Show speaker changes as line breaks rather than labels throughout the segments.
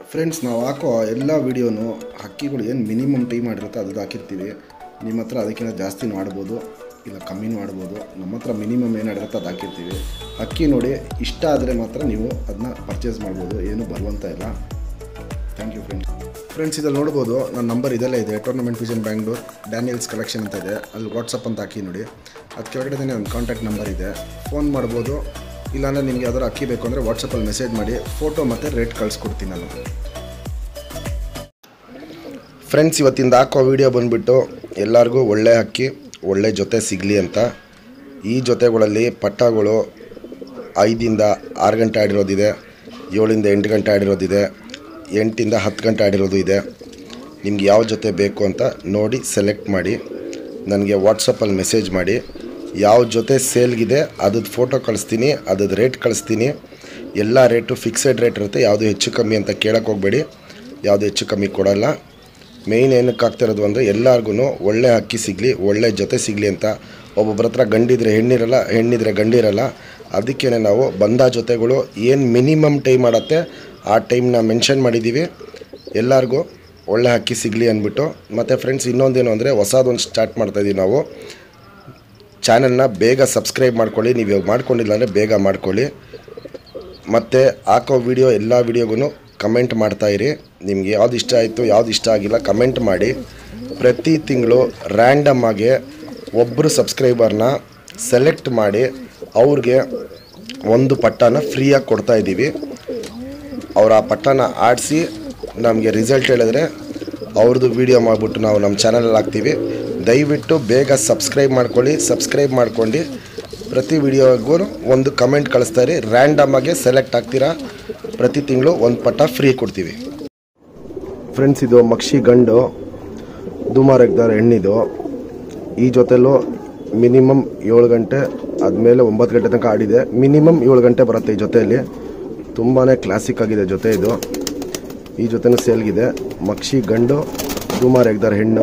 friends ನಾವು ಹಾಕೋ ಎಲ್ಲ ವೀಡಿಯೋನು ಹಕ್ಕಿಗಳು ಏನು ಮಿನಿಮಮ್ ಟೈಮ್ ಮಾಡಿರುತ್ತೆ ಅದು ಹಾಕಿರ್ತೀವಿ ನಿಮ್ಮ ಹತ್ರ ಅದಕ್ಕಿಂತ ಜಾಸ್ತಿನೂ ಆಡ್ಬೋದು ಇಲ್ಲ ಕಮ್ಮಿನೂ ಆಡ್ಬೋದು ನಮ್ಮ ಹತ್ರ ಮಿನಿಮಮ್ ಏನು ಆಡಿರುತ್ತೆ ಅದು ಹಾಕಿರ್ತೀವಿ ಹಕ್ಕಿ ನೋಡಿ ಇಷ್ಟ ಆದರೆ ಮಾತ್ರ ನೀವು ಅದನ್ನ ಪರ್ಚೇಸ್ ಮಾಡ್ಬೋದು ಏನು ಬರುವಂತ ಇಲ್ಲ ಥ್ಯಾಂಕ್ ಯು ಫ್ರೆಂಡ್ಸ್ ಫ್ರೆಂಡ್ಸ್ ಇದಲ್ಲಿ ನೋಡ್ಬೋದು ನನ್ನ ನಂಬರ್ ಇದೆಲ್ಲ ಇದೆ tournament vision Bangalore Daniels collection ಅಂತ ಇದೆ ಅಲ್ಲಿ ವಾಟ್ಸಪ್ ಅಂತ ಹಾಕಿ ನೋಡಿ ಅದು ಕೆಳಗಡೆ ನನ್ನ ಕಾಂಟ್ಯಾಕ್ಟ್ ನಂಬರ್ ಇದೆ ಫೋನ್ ಮಾಡ್ಬೋದು ಇಲ್ಲಾಂದರೆ ನಿಮಗೆ ಯಾವ್ದಾರು ಅಕ್ಕಿ ಬೇಕು ಅಂದರೆ ವಾಟ್ಸಪ್ಪಲ್ಲಿ ಮೆಸೇಜ್ ಮಾಡಿ ಫೋಟೋ ಮತ್ತು ರೇಟ್ ಕಳಿಸ್ಕೊಡ್ತೀನಿ ನಾನು ಫ್ರೆಂಡ್ಸ್ ಇವತ್ತಿಂದ ಹಾಕೋ ವಿಡಿಯೋ ಬಂದುಬಿಟ್ಟು ಎಲ್ಲರಿಗೂ ಒಳ್ಳೆ ಅಕ್ಕಿ ಒಳ್ಳೆ ಜೊತೆ ಸಿಗಲಿ ಅಂತ ಈ ಜೊತೆಗಳಲ್ಲಿ ಪಟ್ಟಗಳು ಐದಿಂದ ಆರು ಗಂಟೆ ಆಡಿರೋದಿದೆ ಏಳಿಂದ ಎಂಟು ಗಂಟೆ ಆಡಿರೋದಿದೆ ಎಂಟಿಂದ ಹತ್ತು ಗಂಟೆ ಆಡಿರೋದು ಇದೆ ನಿಮ್ಗೆ ಯಾವ ಜೊತೆ ಬೇಕು ಅಂತ ನೋಡಿ ಸೆಲೆಕ್ಟ್ ಮಾಡಿ ನನಗೆ ವಾಟ್ಸಪ್ಪಲ್ಲಿ ಮೆಸೇಜ್ ಮಾಡಿ ಯಾವ ಜೊತೆ ಸೇಲ್ಗಿದೆ ಅದ್ರದ್ದು ಫೋಟೋ ಕಳಿಸ್ತೀನಿ ಅದ್ರದ್ದು ರೇಟ್ ಕಳಿಸ್ತೀನಿ ಎಲ್ಲ ರೇಟು ಫಿಕ್ಸೆಡ್ ರೇಟ್ ಇರುತ್ತೆ ಯಾವುದು ಹೆಚ್ಚು ಕಮ್ಮಿ ಅಂತ ಕೇಳಕ್ಕೆ ಹೋಗಬೇಡಿ ಯಾವುದು ಹೆಚ್ಚು ಕಮ್ಮಿ ಕೊಡೋಲ್ಲ ಮೇಯ್ನ್ ಏನಕ್ಕೆ ಆಗ್ತಿರೋದು ಅಂದರೆ ಎಲ್ಲರಿಗೂ ಒಳ್ಳೆ ಅಕ್ಕಿ ಸಿಗಲಿ ಒಳ್ಳೆ ಜೊತೆ ಸಿಗಲಿ ಅಂತ ಒಬ್ಬೊಬ್ಬರ ಹತ್ರ ಗಂಡಿದ್ರೆ ಹೆಣ್ಣಿರಲ್ಲ ಹೆಣ್ಣಿದ್ರೆ ಗಂಡಿರಲ್ಲ ಅದಕ್ಕೇ ನಾವು ಬಂದ ಜೊತೆಗಳು ಏನು ಮಿನಿಮಮ್ ಟೈಮ್ ಮಾಡುತ್ತೆ ಆ ಟೈಮ್ನ ಮೆನ್ಷನ್ ಮಾಡಿದ್ದೀವಿ ಎಲ್ಲರಿಗೂ ಒಳ್ಳೆ ಅಕ್ಕಿ ಸಿಗಲಿ ಅಂದ್ಬಿಟ್ಟು ಮತ್ತು ಫ್ರೆಂಡ್ಸ್ ಇನ್ನೊಂದೇನು ಅಂದರೆ ಹೊಸದೊಂದು ಸ್ಟಾರ್ಟ್ ಮಾಡ್ತಾಯಿದ್ದೀವಿ ನಾವು ಚಾನಲ್ನ ಬೇಗ ಸಬ್ಸ್ಕ್ರೈಬ್ ಮಾಡ್ಕೊಳ್ಳಿ ನೀವು ಇವಾಗ ಮಾಡ್ಕೊಂಡಿಲ್ಲ ಅಂದರೆ ಬೇಗ ಮಾಡ್ಕೊಳ್ಳಿ ಮತ್ತು ಹಾಕೋ ವಿಡಿಯೋ ಎಲ್ಲ ವಿಡಿಯೋಗೂ ಕಮೆಂಟ್ ಮಾಡ್ತಾಯಿರಿ ನಿಮ್ಗೆ ಯಾವ್ದು ಇಷ್ಟ ಆಯಿತು ಯಾವ್ದು ಇಷ್ಟ ಆಗಿಲ್ಲ ಕಮೆಂಟ್ ಮಾಡಿ ಪ್ರತಿ ತಿಂಗಳು ರ್ಯಾಂಡಮ್ ಆಗಿ ಒಬ್ಬರು ಸಬ್ಸ್ಕ್ರೈಬರ್ನ ಸೆಲೆಕ್ಟ್ ಮಾಡಿ ಅವ್ರಿಗೆ ಒಂದು ಪಟ್ಟನ ಫ್ರೀಯಾಗಿ ಕೊಡ್ತಾ ಇದ್ದೀವಿ ಅವ್ರು ಆ ಪಟ್ಟನ ಆಡಿಸಿ ನಮಗೆ ರಿಸಲ್ಟ್ ಹೇಳಿದ್ರೆ ಅವ್ರದ್ದು ವೀಡಿಯೋ ಮಾಡಿಬಿಟ್ಟು ನಾವು ನಮ್ಮ ಚಾನಲಲ್ಲಿ ಹಾಕ್ತೀವಿ ದಯವಿಟ್ಟು ಬೇಗ ಸಬ್ಸ್ಕ್ರೈಬ್ ಮಾಡ್ಕೊಳ್ಳಿ ಸಬ್ಸ್ಕ್ರೈಬ್ ಮಾಡ್ಕೊಂಡು ಪ್ರತಿ ವಿಡಿಯೋಗೂ ಒಂದು ಕಮೆಂಟ್ ಕಳಿಸ್ತಾ ಇರಿ ರ್ಯಾಂಡಮಾಗಿ ಸೆಲೆಕ್ಟ್ ಆಗ್ತೀರಾ ಪ್ರತಿ ತಿಂಗಳು ಒಂದು ಪಟ್ಟ ಫ್ರೀ ಕೊಡ್ತೀವಿ ಫ್ರೆಂಡ್ಸ್ ಇದು ಮಕ್ಷಿ ಗಂಡು ದುಮಾರೆಗ್ದಾರ ಹೆಣ್ಣಿದು ಈ ಜೊತೆಲೂ ಮಿನಿಮಮ್ ಏಳು ಗಂಟೆ ಆದಮೇಲೆ ಒಂಬತ್ತು ಗಂಟೆ ತನಕ ಆಡಿದೆ ಮಿನಿಮಮ್ ಏಳು ಗಂಟೆ ಬರುತ್ತೆ ಈ ಜೊತೆಯಲ್ಲಿ ತುಂಬಾ ಕ್ಲಾಸಿಕ್ ಆಗಿದೆ ಜೊತೆ ಇದು ಈ ಜೊತೆನೂ ಸೇಲ್ಗಿದೆ ಮಕ್ಷಿ ಗಂಡು ದುಮಾರ್ ಎಗ್ದಾರ್ ಹೆಣ್ಣು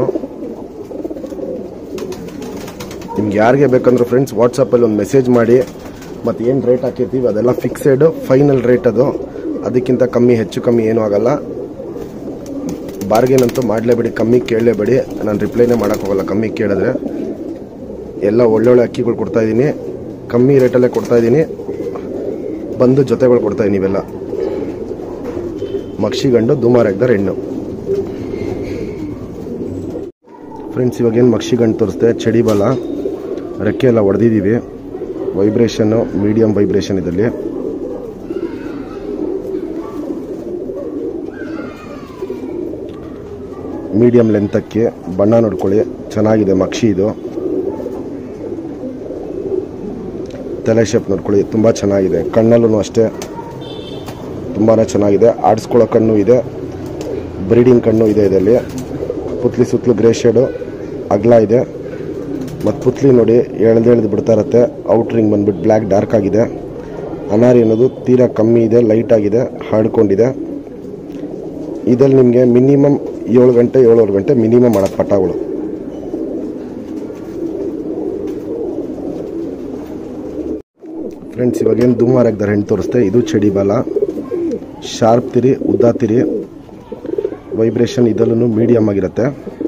ನಿಮ್ಗೆ ಯಾರಿಗೆ ಬೇಕಂದ್ರೆ ಫ್ರೆಂಡ್ಸ್ ವಾಟ್ಸಪ್ಪಲ್ಲಿ ಒಂದು ಮೆಸೇಜ್ ಮಾಡಿ ಮತ್ತು ಏನು ರೇಟ್ ಹಾಕಿರ್ತೀವಿ ಅದೆಲ್ಲ ಫಿಕ್ಸೆಡ್ ಫೈನಲ್ ರೇಟ್ ಅದು ಅದಕ್ಕಿಂತ ಕಮ್ಮಿ ಹೆಚ್ಚು ಕಮ್ಮಿ ಏನೂ ಆಗಲ್ಲ ಬಾರ್ಗೇನ್ ಅಂತೂ ಮಾಡಲೇಬೇಡಿ ಕಮ್ಮಿ ಕೇಳಲೇಬೇಡಿ ನಾನು ರಿಪ್ಲೈನೇ ಮಾಡೋಕ್ಕೋಗಲ್ಲ ಕಮ್ಮಿ ಕೇಳಿದ್ರೆ ಎಲ್ಲ ಒಳ್ಳೊಳ್ಳೆ ಅಕ್ಕಿಗಳು ಕೊಡ್ತಾ ಇದ್ದೀನಿ ಕಮ್ಮಿ ರೇಟಲ್ಲೇ ಕೊಡ್ತಾ ಇದ್ದೀನಿ ಬಂದು ಜೊತೆಗಳು ಕೊಡ್ತಾ ಇದ್ದೀನಿ ಇವೆಲ್ಲ ಮಕ್ಷಿ ಗಂಡು ದುಮಾರ್ ಎಗ್ದಾರ್ ಹೆಣ್ಣು ಫ್ರೆಂಡ್ಸ್ ಇವಾಗ ಏನು ಮಕ್ಷಿ ಗಂಡು ತೋರಿಸ್ದೆ ಚಡಿ ಬಲ ರೆಕ್ಕೆ ಎಲ್ಲ ಹೊಡೆದಿದ್ದೀವಿ ವೈಬ್ರೇಷನ್ನು ಮೀಡಿಯಮ್ ವೈಬ್ರೇಷನ್ ಇದಲ್ಲಿ ಮೀಡಿಯಮ್ ಲೆಂತಕ್ಕೆ ಬಣ್ಣ ನೋಡ್ಕೊಳ್ಳಿ ಚೆನ್ನಾಗಿದೆ ಮಕ್ಷಿ ಇದು ತಲೆ ಶೇಪ್ ನೋಡ್ಕೊಳ್ಳಿ ತುಂಬ ಚೆನ್ನಾಗಿದೆ ಕಣ್ಣಲ್ಲೂ ಅಷ್ಟೇ ತುಂಬಾ ಚೆನ್ನಾಗಿದೆ ಆಡಿಸ್ಕೊಳ್ಳೋ ಕಣ್ಣು ಇದೆ ಬ್ರೀಡಿಂಗ್ ಕಣ್ಣು ಇದೆ ಇದರಲ್ಲಿ ಪುತ್ಲಿ ಸುತ್ತಲೂ ಗ್ರೇ ಶೇಡು ಅಗಲ ಇದೆ ಮತ್ತು ಪುತ್ಲಿ ನೋಡಿ ಎಳ್ದು ಎಳ್ದು ಬಿಡ್ತಾ ಇರುತ್ತೆ ಔಟ್ರಿಂಗ್ ಬಂದ್ಬಿಟ್ಟು ಬ್ಲ್ಯಾಕ್ ಡಾರ್ಕ್ ಆಗಿದೆ ಅನಾರಿ ಅನ್ನೋದು ತೀರಾ ಕಮ್ಮಿ ಇದೆ ಲೈಟ್ ಆಗಿದೆ ಹಾಡ್ಕೊಂಡಿದೆ ಇದಲ್ಲಿ ನಿಮಗೆ ಮಿನಿಮಮ್ ಏಳು ಗಂಟೆ ಏಳುವರೆ ಗಂಟೆ ಮಿನಿಮಮ್ ಮಾಡೋದು ಪಟಾಗಳು ಫ್ರೆಂಡ್ಸ್ ಇವಾಗೇನು ದುಮಾರ್ ಆಗ್ದಾರೆ ಹೆಣ್ಣು ತೋರಿಸ್ತೆ ಇದು ಚಡಿ ಬಾಲ ಶಾರ್ಪ್ ತಿರಿ ಉದ್ದ ತಿರಿ ವೈಬ್ರೇಷನ್ ಇದಲ್ಲೂ ಮೀಡಿಯಮ್ ಆಗಿರುತ್ತೆ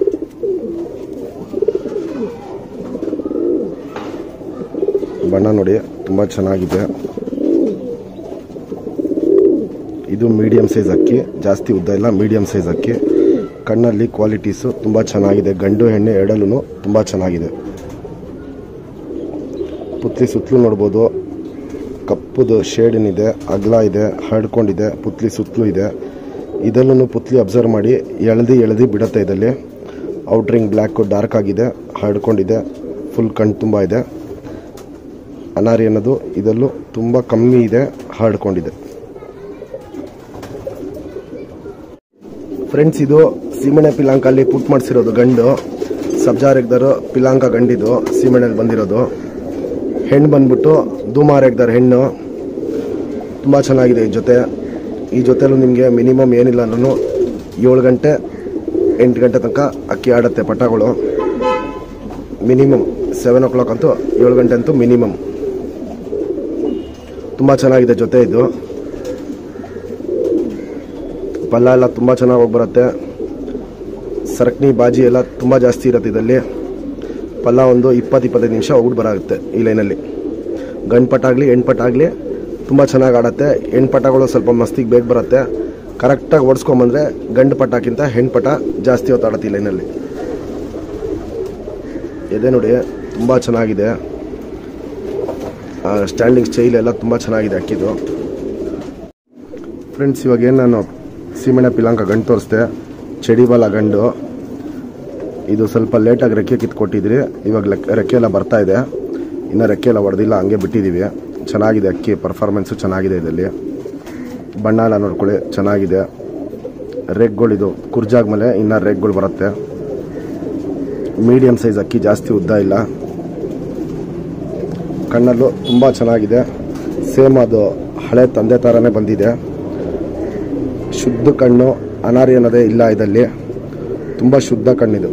ಬಣ್ಣ ನೋಡಿ ತುಂಬ ಚೆನ್ನಾಗಿದೆ ಇದು ಮೀಡಿಯಮ್ ಸೈಜ್ ಅಕ್ಕಿ ಜಾಸ್ತಿ ಉದ್ದ ಇಲ್ಲ ಮೀಡಿಯಮ್ ಸೈಜ್ ಅಕ್ಕಿ ಕಣ್ಣಲ್ಲಿ ಕ್ವಾಲಿಟೀಸು ತುಂಬ ಚೆನ್ನಾಗಿದೆ ಗಂಡು ಹೆಣ್ಣೆ ಎರಡಲ್ಲೂ ತುಂಬ ಚೆನ್ನಾಗಿದೆ ಪುತ್ಲಿ ಸುತ್ತಲೂ ನೋಡ್ಬೋದು ಕಪ್ಪುದು ಶೇಡಿನಿದೆ ಅಗಲ ಇದೆ ಹರಡ್ಕೊಂಡಿದೆ ಪುತ್ಲಿ ಸುತ್ತಲೂ ಇದೆ ಇದಲ್ಲೂ ಪುತ್ಲಿ ಅಬ್ಸರ್ವ್ ಮಾಡಿ ಎಳ್ದು ಎಳ್ದು ಬಿಡುತ್ತೆ ಇದರಲ್ಲಿ ಔಟ್ರಿಂಗ್ ಬ್ಲ್ಯಾಕು ಡಾರ್ಕ್ ಆಗಿದೆ ಹರಡ್ಕೊಂಡಿದೆ ಫುಲ್ ಕಣ್ಣು ತುಂಬ ಇದೆ ಅನಾರಿ ಅನ್ನೋದು ಇದಲ್ಲೂ ತುಂಬ ಕಮ್ಮಿ ಇದೆ ಹರಡ್ಕೊಂಡಿದೆ ಫ್ರೆಂಡ್ಸ್ ಇದು ಸೀಮೆಣ್ಣೆ ಪಿಲಾಂಕಲ್ಲಿ ಪುಟ್ ಮಾಡಿಸಿರೋದು ಗಂಡು ಸಬ್ಜಾರೆಗ್ದಾರು ಪಿಲಾಂಕ ಗಂಡಿದು ಸೀಮೆಣ್ಣೆಲಿ ಬಂದಿರೋದು ಹೆಣ್ಣು ಬಂದ್ಬಿಟ್ಟು ಧೂಮಾರೆಗ್ದಾರ ಹೆಣ್ಣು ತುಂಬ ಚೆನ್ನಾಗಿದೆ ಈ ಜೊತೆ ಈ ಜೊತೆಲೂ ನಿಮಗೆ ಮಿನಿಮಮ್ ಏನಿಲ್ಲ ಅಂದ್ರೂ ಏಳು ಗಂಟೆ ಎಂಟು ಗಂಟೆ ತನಕ ಅಕ್ಕಿ ಆಡುತ್ತೆ ಪಟ್ಟಗಳು ಮಿನಿಮಮ್ ಸೆವೆನ್ ಓ ಕ್ಲಾಕ್ ಅಂತೂ ಏಳು ಗಂಟೆ ಅಂತೂ ಮಿನಿಮಮ್ ತುಂಬ ಚೆನ್ನಾಗಿದೆ ಜೊತೆ ಇದು ಪಲ್ಲ ಎಲ್ಲ ತುಂಬ ಚೆನ್ನಾಗಿ ಹೋಗಿ ಬರುತ್ತೆ ಸರಕ್ನಿ ಬಾಜಿ ಎಲ್ಲ ತುಂಬ ಜಾಸ್ತಿ ಇರುತ್ತೆ ಇದರಲ್ಲಿ ಪಲ್ಲ ಒಂದು ಇಪ್ಪತ್ತು ಇಪ್ಪತ್ತೈದು ನಿಮಿಷ ಹೋಗ್ಬಿಟ್ಟು ಬರಾಗುತ್ತೆ ಈ ಲೈನಲ್ಲಿ ಗಂಡು ಪಟ್ಟ ಆಗಲಿ ಹೆಣ್ಣು ಪಟ್ಟ ಆಗಲಿ ತುಂಬ ಚೆನ್ನಾಗಿ ಆಡುತ್ತೆ ಹೆಣ್ಣು ಪಟ್ಟಗಳು ಸ್ವಲ್ಪ ಮಸ್ತಿಗೆ ಬೇಗ ಬರುತ್ತೆ ಕರೆಕ್ಟಾಗಿ ಓಡಿಸ್ಕೊಂಬಂದ್ರೆ ಗಂಡು ಪಟ್ಟಕ್ಕಿಂತ ಹೆಣ್ಣು ಪಟ್ಟ ಜಾಸ್ತಿ ಹೊತ್ತು ಆಡುತ್ತೆ ಈ ಲೈನಲ್ಲಿ ಎದೆ ನೋಡಿ ತುಂಬ ಚೆನ್ನಾಗಿದೆ ಸ್ಟ್ಯಾಂಡಿಂಗ್ ಸ್ಟೈಲ್ ಎಲ್ಲ ತುಂಬ ಚೆನ್ನಾಗಿದೆ ಅಕ್ಕಿದು ಫ್ರೆಂಡ್ಸ್ ಇವಾಗ ಏನು ನಾನು ಸೀಮೆಣ್ಣೆ ಪಿಲಾಂಕ ಗಂಡು ತೋರಿಸ್ದೆ ಚಡಿಬಲ ಗಂಡು ಇದು ಸ್ವಲ್ಪ ಲೇಟಾಗಿ ರೆಕ್ಕೆ ಕಿತ್ಕೊಟ್ಟಿದ್ರಿ ಇವಾಗ ಲೆಕ್ ರೆಕ್ಕೆ ಎಲ್ಲ ಬರ್ತಾ ಇದೆ ಇನ್ನು ರೆಕ್ಕೆ ಎಲ್ಲ ಹೊಡೆದಿಲ್ಲ ಹಂಗೆ ಬಿಟ್ಟಿದ್ದೀವಿ ಚೆನ್ನಾಗಿದೆ ಅಕ್ಕಿ ಪರ್ಫಾರ್ಮೆನ್ಸು ಚೆನ್ನಾಗಿದೆ ಇದರಲ್ಲಿ ಬಣ್ಣ ಎಲ್ಲ ನೋಡ್ಕೊಳ್ಳಿ ಚೆನ್ನಾಗಿದೆ ರೇಗ್ಗಳಿದು ಕುರ್ಜಾಗ್ಮೇಲೆ ಇನ್ನು ರೇಗ್ಗಳು ಬರುತ್ತೆ ಮೀಡಿಯಮ್ ಸೈಜ್ ಅಕ್ಕಿ ಜಾಸ್ತಿ ಉದ್ದ ಇಲ್ಲ ಕಣ್ಣಲ್ಲೂ ತುಂಬ ಚೆನ್ನಾಗಿದೆ ಸೇಮ್ ಅದು ಹಳೆ ತಂದೆ ಥರನೇ ಬಂದಿದೆ ಶುದ್ಧ ಕಣ್ಣು ಅನಾರಿ ಅನ್ನೋದೇ ಇಲ್ಲ ಇದರಲ್ಲಿ ತುಂಬ ಶುದ್ಧ ಕಣ್ಣಿದು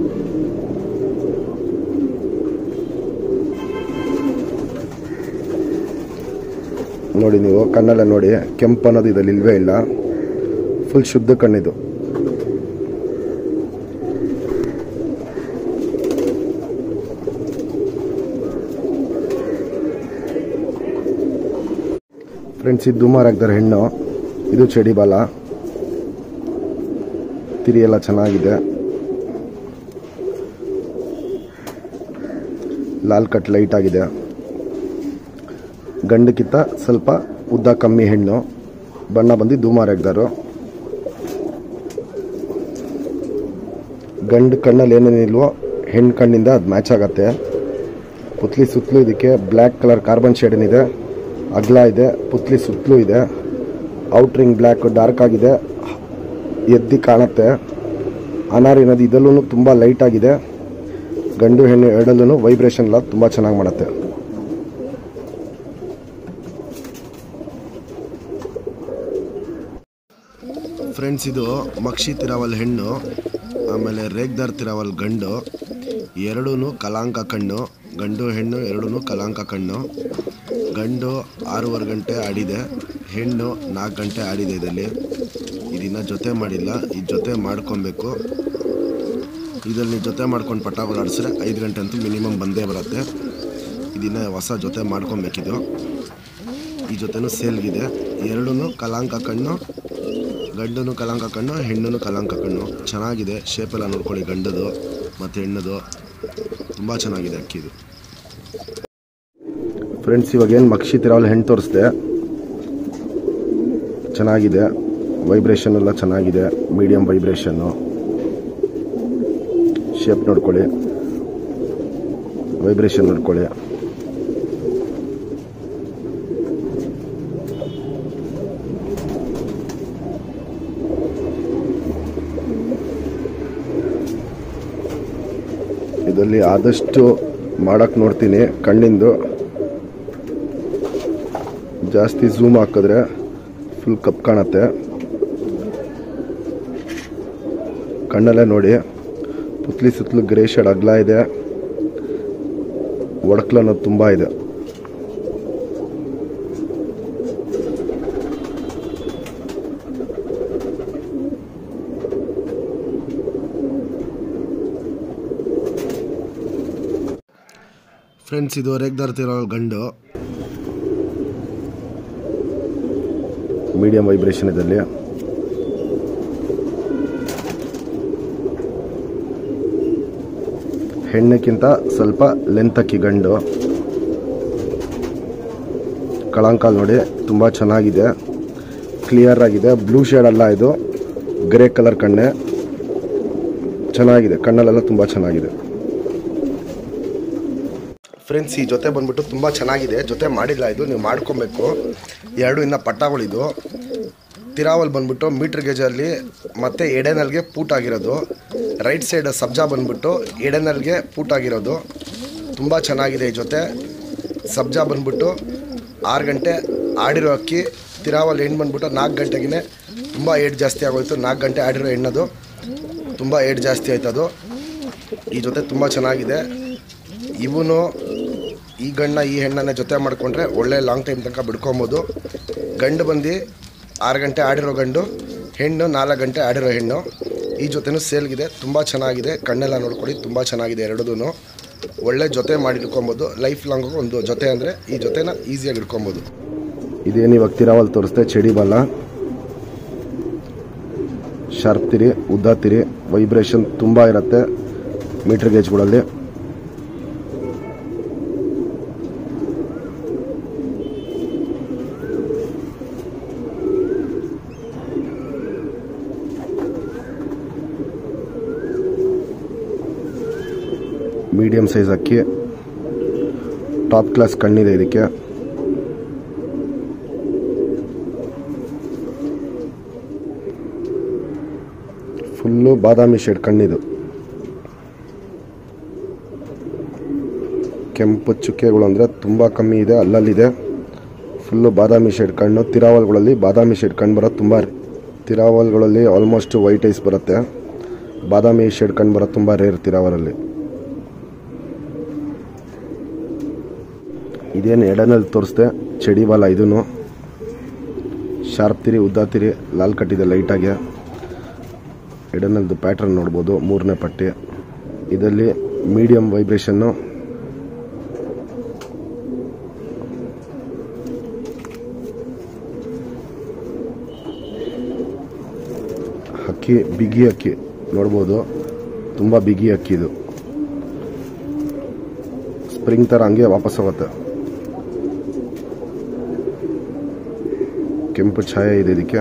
ನೋಡಿ ನೀವು ಕಣ್ಣಲ್ಲೇ ನೋಡಿ ಕೆಂಪು ಅನ್ನೋದು ಇದರಲ್ಲಿ ಇಲ್ವೇ ಇಲ್ಲ ಫುಲ್ ಶುದ್ಧ ಕಣ್ಣಿದು ಫ್ರೆಂಡ್ಸ್ ಇದು ದುಮಾರ್ ಹಾಕ್ತಾರೆ ಹೆಣ್ಣು ಇದು ಚಡಿ ಬಾಲ ತಿರಿ ಎಲ್ಲ ಚೆನ್ನಾಗಿದೆ ಲಾಲ್ ಕಟ್ ಲೈಟ್ ಆಗಿದೆ ಗಂಡಕ್ಕಿಂತ ಸ್ವಲ್ಪ ಉದ್ದ ಕಮ್ಮಿ ಹೆಣ್ಣು ಬಣ್ಣ ಬಂದು ಧೂಮಾರ್ ಹಾಕ್ದಾರು ಗಂಡು ಕಣ್ಣಲ್ಲಿ ಏನೇನಿಲ್ವೋ ಹೆಣ್ಣು ಕಣ್ಣಿಂದ ಅದು ಮ್ಯಾಚ್ ಆಗತ್ತೆ ಪುತ್ಲಿ ಸುತ್ತಲೂ ಇದಕ್ಕೆ ಬ್ಲ್ಯಾಕ್ ಕಲರ್ ಕಾರ್ಬನ್ ಶೇಡ್ ಏನಿದೆ ಅಗ್ಲ ಇದೆ ಪುತ್ಲಿ ಸುತ್ತಲೂ ಇದೆ ಔಟ್ರಿಂಗ್ ಬ್ಲ್ಯಾಕ್ ಡಾರ್ಕ್ ಆಗಿದೆ ಎದ್ದಿ ಕಾಣುತ್ತೆ ಅನಾರಿ ನದಿ ಇದರಲ್ಲೂ ತುಂಬ ಲೈಟ್ ಆಗಿದೆ ಗಂಡು ಹೆಣ್ಣು ಎರಡಲ್ಲೂ ವೈಬ್ರೇಷನ್ ಎಲ್ಲ ತುಂಬ ಚೆನ್ನಾಗಿ ಮಾಡುತ್ತೆ ಫ್ರೆಂಡ್ಸ್ ಇದು ಮಕ್ಷಿ ತಿರಾವಲ್ ಹೆಣ್ಣು ಆಮೇಲೆ ರೇಗ್ದಾರ್ ತಿರಾವಲ್ ಗಂಡು ಎರಡೂ ಕಲಾಂಕ ಕಣ್ಣು ಗಂಡು ಹೆಣ್ಣು ಎರಡೂ ಕಲಾಂಕ ಕಣ್ಣು ಗಂಡು ಆರೂವರೆ ಗಂಟೆ ಆಡಿದೆ ಹೆಣ್ಣು ನಾಲ್ಕು ಗಂಟೆ ಆಡಿದೆ ಇದರಲ್ಲಿ ಇದನ್ನ ಜೊತೆ ಮಾಡಿಲ್ಲ ಈ ಜೊತೆ ಮಾಡ್ಕೊಬೇಕು ಇದರಲ್ಲಿ ಜೊತೆ ಮಾಡ್ಕೊಂಡು ಪಟಾಗಳು ಆಡಿಸಿದ್ರೆ ಐದು ಗಂಟೆ ಅಂತೂ ಮಿನಿಮಮ್ ಬಂದೇ ಬರುತ್ತೆ ಇದನ್ನ ಹೊಸ ಜೊತೆ ಮಾಡ್ಕೊಬೇಕಿದು ಈ ಜೊತೆನೂ ಸೇಲ್ಗಿದೆ ಎರಡೂ ಕಲಾಂಕ ಕಣ್ಣು ಗಂಡನು ಕಲಾಂಕ ಕಣ್ಣು ಹೆಣ್ಣು ಕಲಾಂಕ ಕಣ್ಣು ಚೆನ್ನಾಗಿದೆ ಶೇಪೆಲ್ಲ ನೋಡ್ಕೊಳ್ಳಿ ಗಂಡದು ಮತ್ತು ಹೆಣ್ಣದು ತುಂಬ ಚೆನ್ನಾಗಿದೆ ಅಕ್ಕಿದು ಫ್ರೆಂಡ್ಸ್ ಇವಾಗ ಏನು ಮಕ್ಷಿ ತಿರಾವಲ್ ಹೆಣ್ಣು ತೋರಿಸ್ದೆ ಚೆನ್ನಾಗಿದೆ ವೈಬ್ರೇಷನ್ ಎಲ್ಲ ಚೆನ್ನಾಗಿದೆ ಮೀಡಿಯಂ ವೈಬ್ರೇಷನ್ನು ಶೇಪ್ ನೋಡ್ಕೊಳ್ಳಿ ವೈಬ್ರೇಷನ್ ನೋಡ್ಕೊಳ್ಳಿ ಇದರಲ್ಲಿ ಆದಷ್ಟು ಮಾಡಕ್ಕೆ ನೋಡ್ತೀನಿ ಕಣ್ಣಿಂದು ಜಾಸ್ತಿ ಝೂಮ್ ಹಾಕಿದ್ರೆ ಫುಲ್ ಕಪ್ ಕಾಣತ್ತೆ ಕಣ್ಣಲ್ಲೇ ನೋಡಿ ಪುತ್ಲಿ ಸುತ್ತಲೂ ಗ್ರೇ ಶೇಡ್ ಅಗ್ಲ ಇದೆ ಒಡಕ್ಲ ಅನ್ನೋದು ತುಂಬ ಇದೆ ಫ್ರೆಂಡ್ಸ್ ಇದು ರೇಗ್ದಾರ್ತಿರೋ ಗಂಡು ಮೀಡಿಯಂ ವೈಬ್ರೇಷನ್ ಇದರಲ್ಲಿ ಹೆಣ್ಣಕ್ಕಿಂತ ಸ್ವಲ್ಪ ಲೆಂತ್ ಅಕ್ಕಿ ಗಂಡು ಕಳಂಕಾಲ್ ನೋಡಿ ತುಂಬ ಚೆನ್ನಾಗಿದೆ ಕ್ಲಿಯರ್ ಆಗಿದೆ ಬ್ಲೂ ಶೇಡ್ ಅಲ್ಲ ಇದು ಗ್ರೇ ಕಲರ್ ಕಣ್ಣೆ ಚೆನ್ನಾಗಿದೆ ಕಣ್ಣಲ್ಲೆಲ್ಲ ತುಂಬ ಚೆನ್ನಾಗಿದೆ ಫ್ರೆಂಡ್ಸ್ ಈ ಜೊತೆ ಬಂದ್ಬಿಟ್ಟು ತುಂಬ ಚೆನ್ನಾಗಿದೆ ಜೊತೆ ಮಾಡಿಲ್ಲ ಇದು ನೀವು ಮಾಡ್ಕೊಬೇಕು ಎರಡು ಇನ್ನು ಪಟ್ಟಾಗಳಿದು ತಿರಾವಲ್ ಬಂದ್ಬಿಟ್ಟು ಮೀಟ್ರ್ ಗೇಜಲ್ಲಿ ಮತ್ತು ಎಡೆನಲ್ಗೆ ಪೂಟ್ ಆಗಿರೋದು ರೈಟ್ ಸೈಡ್ ಸಬ್ಜಾ ಬಂದ್ಬಿಟ್ಟು ಎಡೆನಲ್ಗೆ ಪೂಟ್ ಆಗಿರೋದು ತುಂಬ ಚೆನ್ನಾಗಿದೆ ಈ ಜೊತೆ ಸಬ್ಜಾ ಬಂದ್ಬಿಟ್ಟು ಆರು ಗಂಟೆ ಆಡಿರೋ ಅಕ್ಕಿ ತಿರಾವಲ್ ಹೆಣ್ಣು ಬಂದ್ಬಿಟ್ಟು ನಾಲ್ಕು ಗಂಟೆಗೆ ತುಂಬ ಏಟ್ ಜಾಸ್ತಿ ಆಗೋಯ್ತು ನಾಲ್ಕು ಗಂಟೆ ಆಡಿರೋ ಹೆಣ್ಣದು ತುಂಬ ಏಟ್ ಜಾಸ್ತಿ ಆಯ್ತದು ಈ ಜೊತೆ ತುಂಬ ಚೆನ್ನಾಗಿದೆ ಇವನು ಈ ಗಂಡ ಈ ಹೆಣ್ಣನ್ನ ಜೊತೆ ಮಾಡಿಕೊಂಡ್ರೆ ಒಳ್ಳೆ ಲಾಂಗ್ ಟೈಮ್ ತನಕ ಬಿಡ್ಕೊಬೋದು ಗಂಡು ಬಂದು ಆರು ಗಂಟೆ ಆಡಿರೋ ಗಂಡು ಹೆಣ್ಣು ನಾಲ್ಕು ಗಂಟೆ ಆಡಿರೋ ಹೆಣ್ಣು ಈ ಜೊತೆನೂ ಸೇಲ್ಗಿದೆ ತುಂಬ ಚೆನ್ನಾಗಿದೆ ಕಣ್ಣೆಲ್ಲ ನೋಡ್ಕೊಳ್ಳಿ ತುಂಬ ಚೆನ್ನಾಗಿದೆ ಎರಡೂ ಒಳ್ಳೆ ಜೊತೆ ಮಾಡಿ ಇಟ್ಕೊಬೋದು ಲೈಫ್ ಲಾಂಗ್ ಒಂದು ಜೊತೆ ಅಂದರೆ ಈ ಜೊತೆನ ಈಸಿಯಾಗಿ ಇಟ್ಕೊಬೋದು ಇದೇನು ಇವಾಗ ತಿರಾವಲ್ ತೋರಿಸ್ತೆ ಚಡಿ ಬಲ್ಲ ಶಾರ್ಪ್ ತಿರಿ ಉದ್ದ ತಿರಿ ವೈಬ್ರೇಷನ್ ತುಂಬ ಇರುತ್ತೆ ಮೀಟ್ರ್ ಗೇಜ್ಗಳಲ್ಲಿ ಮೀಡಿಯಂ ಸೈಜ್ ಅಕ್ಕಿ ಟಾಪ್ ಕ್ಲಾಸ್ ಕಣ್ಣಿದೆ ಇದಕ್ಕೆ ಫುಲ್ಲು ಬಾದಾಮಿ ಶೇಡ್ ಕಣ್ಣಿದು ಕೆಂಪು ಚುಕ್ಕೆಗಳು ಅಂದರೆ ತುಂಬ ಕಮ್ಮಿ ಇದೆ ಅಲ್ಲಲ್ಲಿದೆ ಫುಲ್ಲು ಬಾದಾಮಿ ಶೇಡ್ ಕಣ್ಣು ತಿರಾವಲ್ಗಳಲ್ಲಿ ಬಾದಾಮಿ ಶೇಡ್ ಕಣ್ಣು ಬರೋದು ತುಂಬ ತಿರಾವಲ್ಗಳಲ್ಲಿ ಆಲ್ಮೋಸ್ಟ್ ವೈಟ್ ಐಸ್ ಬರುತ್ತೆ ಬಾದಾಮಿ ಶೇಡ್ ಕಣ್ಣು ಬರೋದು ತುಂಬ ರೇರ್ ತಿರಾವಲಲ್ಲಿ ಇದೇನು ಎಡನಲ್ಲಿ ತೋರಿಸ್ದೆ ಚಡಿ ಬಾಲ ಇದೂ ಶಾರ್ಪ್ ತಿರಿ ಉದ್ದ ತಿರಿ ಲಾಲ್ ಕಟ್ಟಿದೆ ಲೈಟಾಗಿ ಎಡನಲ್ದು ಪ್ಯಾಟ್ರನ್ ನೋಡ್ಬೋದು ಮೂರನೇ ಪಟ್ಟಿ ಇದರಲ್ಲಿ ಮೀಡಿಯಂ ವೈಬ್ರೇಷನ್ನು ಅಕ್ಕಿ ಬಿಗಿ ಅಕ್ಕಿ ನೋಡ್ಬೋದು ತುಂಬ ಬಿಗಿ ಅಕ್ಕಿ ಇದು ಸ್ಪ್ರಿಂಗ್ ಥರ ಹಂಗೆ ವಾಪಸ್ ಹೋಗುತ್ತೆ ಕೆಂಪು ಛಾಯೆ ಇದೆ ಇದಕ್ಕೆ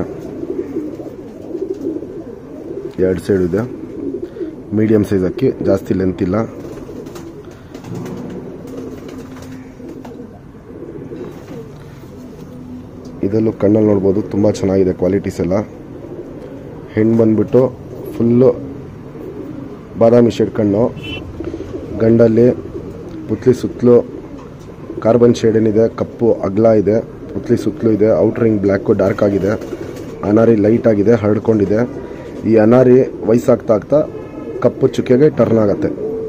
ಎರಡು ಸೈಡ್ ಇದೆ ಮೀಡಿಯಂ ಸೈಜ್ ಅಕ್ಕಿ ಜಾಸ್ತಿ ಲೆಂತ್ ಇಲ್ಲ ಇದರಲ್ಲೂ ಕಣ್ಣಲ್ಲಿ ನೋಡ್ಬೋದು ತುಂಬ ಚೆನ್ನಾಗಿದೆ ಕ್ವಾಲಿಟೀಸ್ ಎಲ್ಲ ಹೆಣ್ಣು ಬಂದ್ಬಿಟ್ಟು ಫುಲ್ಲು ಬಾದಾಮಿ ಶೇಡ್ ಕಣ್ಣು ಗಂಡಲ್ಲಿ ಪುತ್ಲಿ ಸುತ್ತಲೂ ಕಾರ್ಬನ್ ಶೇಡ್ ಏನಿದೆ ಕಪ್ಪು ಅಗ್ಲ ಇದೆ ಪುತ್ಲಿ ಸುತ್ತಲೂ ಇದೆ ಔಟ್ರಿಂಗ್ ಬ್ಲ್ಯಾಕು ಡಾರ್ಕ್ ಆಗಿದೆ ಅನಾರಿ ಲೈಟ್ ಆಗಿದೆ ಹರಡ್ಕೊಂಡಿದೆ ಈ ಅನಾರಿ ವಯಸ್ಸಾಗ್ತಾ ಆಗ್ತಾ ಕಪ್ಪು ಚುಕ್ಕೆಗೆ ಟರ್ನ್ ಆಗತ್ತೆ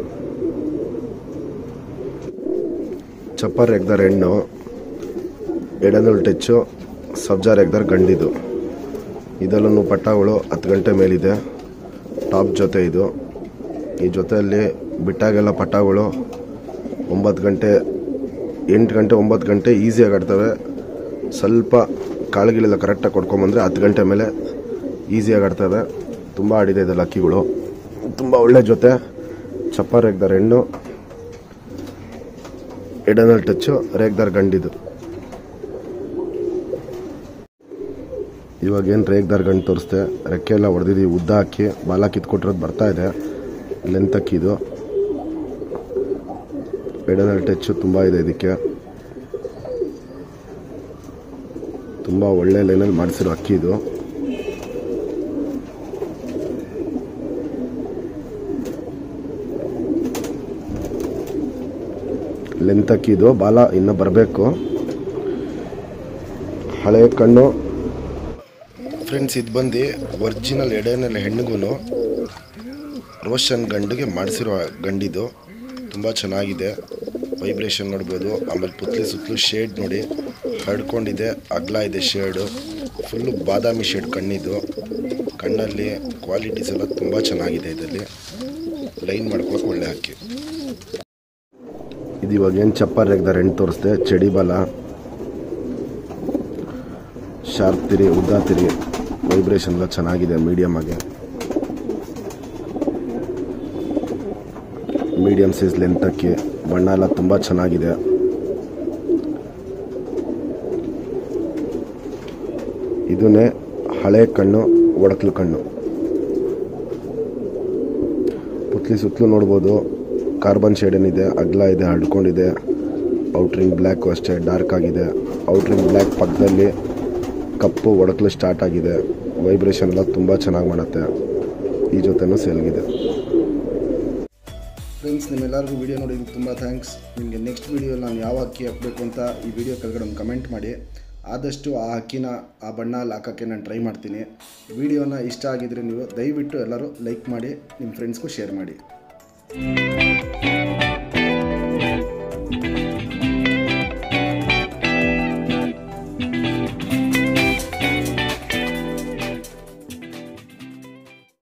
ಚಪ್ಪರ್ ಎಗ್ದರ್ ಹೆಣ್ಣು ಎಡನಲ್ ಟಚ್ಚು ಸಬ್ಜಾರ್ ಎಗ್ದರ್ ಗಂಡಿದು ಇದರಲ್ಲೂ ಪಟ್ಟಗಳು ಹತ್ತು ಗಂಟೆ ಮೇಲಿದೆ ಟಾಪ್ ಜೊತೆ ಇದು ಈ ಜೊತೆಯಲ್ಲಿ ಬಿಟ್ಟಾಗೆಲ್ಲ ಪಟ್ಟಗಳು ಒಂಬತ್ತು ಗಂಟೆ ಎಂಟು ಗಂಟೆ ಒಂಬತ್ತು ಗಂಟೆ ಈಸಿಯಾಗಿ ಆಡ್ತವೆ ಸ್ವಲ್ಪ ಕಾಳುಗಳೆಲ್ಲ ಕರೆಕ್ಟಾಗಿ ಕೊಡ್ಕೊಂಬಂದರೆ ಹತ್ತು ಗಂಟೆ ಮೇಲೆ ಈಸಿಯಾಗಿ ಆಡ್ತವೆ ತುಂಬ ಆಡಿದೆ ಇದೆಲ್ಲ ಅಕ್ಕಿಗಳು ತುಂಬ ಒಳ್ಳೆ ಜೊತೆ ಚಪ್ಪ ರೇಗ್ದಾರ್ ಹೆಣ್ಣು ಎಡನಲ್ ಟಚ್ಚು ರೇಗ್ದಾರ್ ಗಂಡಿದು ಇವಾಗ ಏನು ರೇಗ್ದಾರ್ ಗಂಡು ತೋರಿಸ್ದೆ ರೆಕ್ಕೆ ಎಲ್ಲ ಹೊಡೆದಿದ್ದೀವಿ ಉದ್ದ ಹಾಕಿ ಬಾಲ ಕಿತ್ಕೊಟ್ಟಿರೋದು ಬರ್ತಾ ಇದೆ ಲೆಂತ್ ಅಕ್ಕಿದು ಎಡನಲ್ ಟಚ್ಚು ತುಂಬ ಇದೆ ಇದಕ್ಕೆ ತುಂಬ ಒಳ್ಳೆ ಲೈನಲ್ಲಿ ಮಾಡಿಸಿರೋ ಅಕ್ಕಿ ಇದು ಲೆಂತ್ ಅಕ್ಕಿದು ಬಾಲ ಇನ್ನು ಬರಬೇಕು ಹಳೆ ಕಣ್ಣು ಫ್ರೆಂಡ್ಸ್ ಇದು ಬಂದು ಒರಿಜಿನಲ್ ಎಡೆನಲ್ಲಿ ಹೆಣ್ಣಿಗೂ ರೋಷನ್ ಗಂಡಿಗೆ ಮಾಡಿಸಿರೋ ಗಂಡಿದು ತುಂಬ ಚೆನ್ನಾಗಿದೆ ವೈಬ್ರೇಷನ್ ನೋಡ್ಬೋದು ಆಮೇಲೆ ಪುತ್ಲಿ ಸುತ್ತಲೂ ಶೇಡ್ ನೋಡಿ ಹರಡ್ಕೊಂಡಿದೆ ಅಗ್ಲ ಇದೆ ಶೇಡು ಫುಲ್ಲು ಬಾದಾಮಿ ಶೇಡ್ ಕಣ್ಣಿದು ಕಣ್ಣಲ್ಲಿ ಕ್ವಾಲಿಟೀಸ್ ಎಲ್ಲ ತುಂಬ ಚೆನ್ನಾಗಿದೆ ಇದರಲ್ಲಿ ಲೈನ್ ಮಾಡ್ಕೊಳಕ್ಕೆ ಒಳ್ಳೆ ಹಾಕಿ ಇದು ಇವಾಗ ಏನು ಚಪ್ಪರ್ ರೆಗ್ದಾರೆ ಹೆಣ್ಣು ತೋರಿಸ್ದೆ ಚಡಿ ಬಲ ಶಾರ್ಪ್ ತಿರಿ ಉದ್ದ ತಿರಿ ವೈಬ್ರೇಷನ್ ಎಲ್ಲ ಚೆನ್ನಾಗಿದೆ ಮೀಡಿಯಮ್ ಆಗಿ ಮೀಡಿಯಮ್ ಸೈಜ್ ಲೆಂತ್ ಅಕ್ಕಿ ಬಣ್ಣ ಎಲ್ಲ ತುಂಬ ಚೆನ್ನಾಗಿದೆ ಇದನ್ನೇ ಹಳೆ ಕಣ್ಣು ಒಡಕ್ಲು ಕಣ್ಣು ಪುತ್ಲಿ ಸುತ್ತಲೂ ನೋಡ್ಬೋದು ಕಾರ್ಬನ್ ಶೇಡ್ ಏನಿದೆ ಅಗ್ಲ ಇದೆ ಹಡ್ಕೊಂಡಿದೆ ಔಟ್ರಿಂಗ್ ಬ್ಲ್ಯಾಕು ಅಷ್ಟೇ ಡಾರ್ಕ್ ಆಗಿದೆ ಔಟ್ರಿಂಗ್ ಬ್ಲ್ಯಾಕ್ ಪಕ್ಕದಲ್ಲಿ ಕಪ್ಪು ಒಡಕಲು ಸ್ಟಾರ್ಟ್ ಆಗಿದೆ ವೈಬ್ರೇಷನ್ ಎಲ್ಲ ತುಂಬ ಚೆನ್ನಾಗಿ ಮಾಡುತ್ತೆ ಈ ಜೊತೆನೂ ಸೇಲ್ಗಿದೆ
ಫ್ರೆಂಡ್ಸ್ ನಿಮ್ಮೆಲ್ಲರಿಗೂ ವಿಡಿಯೋ ನೋಡಿದ್ದಕ್ಕೆ ತುಂಬ ಥ್ಯಾಂಕ್ಸ್ ನಿಮಗೆ ನೆಕ್ಸ್ಟ್ ವಿಡಿಯೋ ನಾನು ಯಾವ ಅಕ್ಕಿ ಹಾಕಬೇಕು ಅಂತ ಈ ವಿಡಿಯೋ ಕೆಳಗಡೆ ಒಂದು ಕಮೆಂಟ್ ಮಾಡಿ ಆದಷ್ಟು ಆ ಅಕ್ಕಿನ ಆ ಬಣ್ಣ ಅಲ್ಲಿ ಹಾಕೋಕ್ಕೆ ನಾನು ಟ್ರೈ ಮಾಡ್ತೀನಿ ವಿಡಿಯೋನ ಇಷ್ಟ ಆಗಿದ್ರೆ ನೀವು ದಯವಿಟ್ಟು ಎಲ್ಲರೂ ಲೈಕ್ ಮಾಡಿ ನಿಮ್ಮ ಫ್ರೆಂಡ್ಸ್ಗೂ ಶೇರ್ ಮಾಡಿ